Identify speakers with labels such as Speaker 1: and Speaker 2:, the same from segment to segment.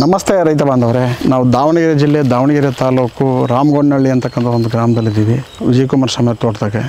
Speaker 1: ನಮಸ್ತೆ ರೈತ ಬಾಂಧವರೇ ನಾವು ದಾವಣಗೆರೆ ಜಿಲ್ಲೆ ದಾವಣಗೆರೆ ತಾಲೂಕು ರಾಮಗೊಂಡನಹಳ್ಳಿ ಅಂತಕ್ಕಂಥ ಒಂದು ಗ್ರಾಮದಲ್ಲಿದ್ದೀವಿ ವಿಜಯಕುಮಾರ್ ಸಮೇತ ತೋಟದಾಗೆ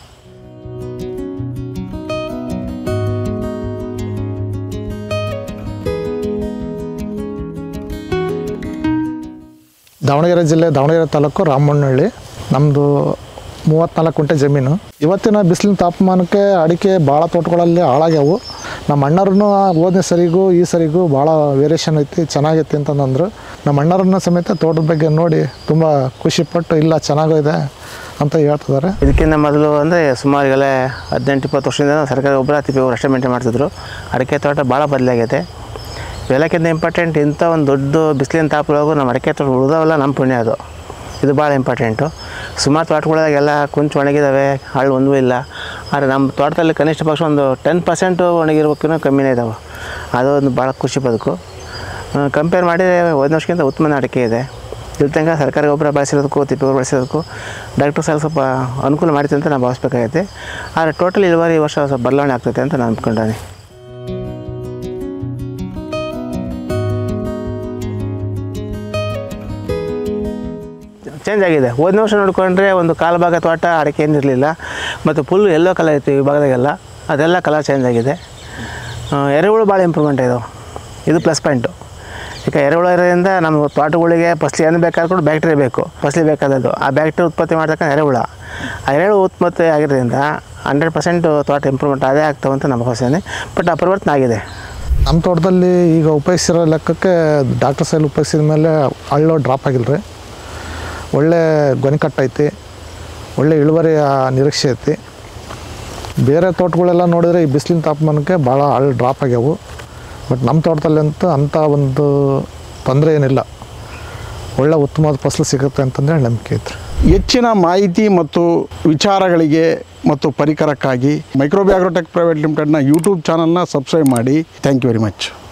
Speaker 2: ದಾವಣಗೆರೆ ಜಿಲ್ಲೆ ದಾವಣಗೆರೆ ತಾಲೂಕು ರಾಮಣ್ಣಹಳ್ಳಿ ನಮ್ಮದು ಮೂವತ್ತ್ನಾಲ್ಕು ಕುಂಟೆ ಜಮೀನು ಇವತ್ತಿನ ಬಿಸಿಲಿನ ತಾಪಮಾನಕ್ಕೆ ಅಡಿಕೆ ಭಾಳ ತೋಟಗಳಲ್ಲಿ ಹಾಳಾಗ್ಯಾವು ನಮ್ಮ ಅಣ್ಣರನ್ನು ಹೋದನೇ ಸರಿಗೂ ಈ ಸರಿಗೂ ಭಾಳ ವೇರಿಯೇಷನ್ ಐತಿ ಚೆನ್ನಾಗೈತಿ ಅಂತಂದ್ರು ನಮ್ಮ ಅಣ್ಣರನ್ನ ಸಮೇತ ತೋಟದ ಬಗ್ಗೆ ನೋಡಿ ತುಂಬ ಖುಷಿಪಟ್ಟು ಇಲ್ಲ ಚೆನ್ನಾಗಿದೆ ಅಂತ ಹೇಳ್ತಿದ್ದಾರೆ
Speaker 3: ಇದಕ್ಕಿಂತ ಮೊದಲು ಅಂದರೆ ಸುಮಾರು ಈಗಲೇ ಹದಿನೆಂಟು ಇಪ್ಪತ್ತು ವರ್ಷದಿಂದ ನಾವು ಸರ್ಕಾರಿ ಗೊಬ್ಬರ ತಿಪ್ಪಿ ಗೊಬ್ಬರ ಅಷ್ಟೇ ಮೇಂಟೈನ್ ಮಾಡ್ತಿದ್ರು ಅಡಿಕೆ ತೋಟ ಭಾಳ ಬದಲಾಗೈತೆ ಎಲ್ಲಕ್ಕಿಂತ ಇಂಪಾರ್ಟೆಂಟ್ ಇಂಥ ಒಂದು ದೊಡ್ಡ ಬಿಸಿಲಿನ ತಾಪದೊಳಗೂ ನಮ್ಮ ಅಡಿಕೆ ತೋಟ ಉಳಿದವಲ್ಲ ನಮ್ಮ ಪುಣ್ಯ ಅದು ಇದು ಭಾಳ ಇಂಪಾರ್ಟೆಂಟು ಸುಮಾರು ತೋಟಗಳಾಗೆಲ್ಲ ಕುಂಚು ಒಣಗಿದ್ದಾವೆ ಹಳ್ಳು ಒಂದೂ ಇಲ್ಲ ಆದರೆ ನಮ್ಮ ತೋಟದಲ್ಲಿ ಕನಿಷ್ಠ ಪಕ್ಷ ಒಂದು ಟೆನ್ ಪರ್ಸೆಂಟು ಒಣಗಿರ್ಬೇಕಿನ್ನೂ ಕಮ್ಮಿನೇ ಇದ್ದಾವೆ ಅದು ಒಂದು ಭಾಳ ಖುಷಿ ಬದುಕು ಕಂಪೇರ್ ಮಾಡಿದರೆ ಒಂದು ವರ್ಷಕ್ಕಿಂತ ಉತ್ತಮ ಅಡಿಕೆ ಇದೆ ಇಲ್ಲಿ ತನಕ ಸರ್ಕಾರಿ ಗೊಬ್ಬರ ಬಳಸಿರೋದಕ್ಕೂ ತಿಪ್ಪೆ ಗೊಬ್ಬರ ಬಳಸಿರೋದಕ್ಕೂ ಡಾಕ್ಟರ್ ಸಾಲ ಸ್ವಲ್ಪ ಅನುಕೂಲ ಮಾಡಿತೆ ಅಂತ ನಾವು ಭಾವಿಸ್ಬೇಕಾಗೈತೆ ಆದರೆ ಟೋಟಲ್ ಇಳುವರಿ ಈ ವರ್ಷ ಸ್ವಲ್ಪ ಬದಲಾವಣೆ ಆಗ್ತೈತೆ ಅಂತ ನಾನು ಅಂದ್ಕೊಂಡಾನೆ ಚೇಂಜ್ ಆಗಿದೆ ಹೋದನೇ ವರ್ಷ ನೋಡಿಕೊಂಡ್ರೆ ಒಂದು ಕಾಲು ಭಾಗ ತೋಟ ಅಡಿಕೆ ಏನಿರಲಿಲ್ಲ ಮತ್ತು ಫುಲ್ ಎಲ್ಲೋ ಕಲರ್ ಇತ್ತು ಈ ಭಾಗದಾಗೆಲ್ಲ ಅದೆಲ್ಲ ಕಲರ್ ಚೇಂಜ್ ಆಗಿದೆ ಆ, ಎರೆಹುಳು ಭಾಳ ಇಂಪ್ರೂವ್ಮೆಂಟ್ ಇದಾವೆ ಇದು ಪ್ಲಸ್ ಪಾಯಿಂಟು ಈಗ ಎರೆಹುಳು ಇರೋದ್ರಿಂದ ನಮ್ಮ ತೋಟಗಳಿಗೆ ಫಸ್ಲಿ ಏನು ಬೇಕಾದ್ರೂ ಕೂಡ ಬ್ಯಾಕ್ಟೀರಿಯಾ ಬೇಕು ಫಸ್ಲಿ ಬೇಕಾದದ್ದು ಆ ಬ್ಯಾಕ್ಟೀರಿಯಾ ಉತ್ಪತ್ತಿ ಮಾಡ್ತಕ್ಕಂಥ ಎರೆಹುಳ ಆ ಎರೆಹುಳು ಉತ್ಪತ್ತಿ ಆಗಿರೋದ್ರಿಂದ ಹಂಡ್ರೆಡ್ ಪರ್ಸೆಂಟ್ ತೋಟ ಇಂಪ್ರೂವ್ಮೆಂಟ್ ಅದೇ ಆಗ್ತಾವೆ ಅಂತ ನಮ್ಮ ಭಾವನೆ ಬಟ್ ಅಪರಿವರ್ತನೆ ಆಗಿದೆ
Speaker 2: ನಮ್ಮ ತೋಟದಲ್ಲಿ ಈಗ ಉಪಯೋಗಿಸಿರೋ ಲೆಕ್ಕಕ್ಕೆ ಡಾಕ್ಟರ್ ಸೈಲ್ ಉಪಯೋಗಿಸಿದ ಮೇಲೆ ಹಳ್ಳು ಡ್ರಾಪ್ ಆಗಿಲ್ಲ ರೀ ಒಳ್ಳೆ ಗೊನೆ ಕಟ್ಟೈತಿ ಒಳ್ಳೆ ಇಳುವರಿಯ ನಿರೀಕ್ಷೆ ಐತಿ ಬೇರೆ ತೋಟಗಳೆಲ್ಲ ನೋಡಿದರೆ ಈ ಬಿಸಿಲಿನ ತಾಪಮಾನಕ್ಕೆ ಭಾಳ ಹಳ್ಳು ಡ್ರಾಪ್ ಆಗ್ಯಾವು ಬಟ್ ನಮ್ಮ ತೋಟದಲ್ಲಂತೂ ಅಂಥ ಒಂದು ತೊಂದರೆ ಏನಿಲ್ಲ ಒಳ್ಳೆ ಉತ್ತಮವಾದ ಫಸಲು ಸಿಗುತ್ತೆ ಅಂತಂದೇಳಿ ನಂಬಿಕೆ ಐತ್ರಿ
Speaker 1: ಹೆಚ್ಚಿನ ಮಾಹಿತಿ ಮತ್ತು ವಿಚಾರಗಳಿಗೆ ಮತ್ತು ಪರಿಕರಕ್ಕಾಗಿ ಮೈಕ್ರೋಬಿ ಆಗ್ರೋಟೆಕ್ ಪ್ರೈವೇಟ್ ಲಿಮಿಟೆಡ್ನ ಯೂಟ್ಯೂಬ್ ಚಾನಲ್ನ ಸಬ್ಸ್ಕ್ರೈಬ್ ಮಾಡಿ ಥ್ಯಾಂಕ್ ಯು ವೆರಿ ಮಚ್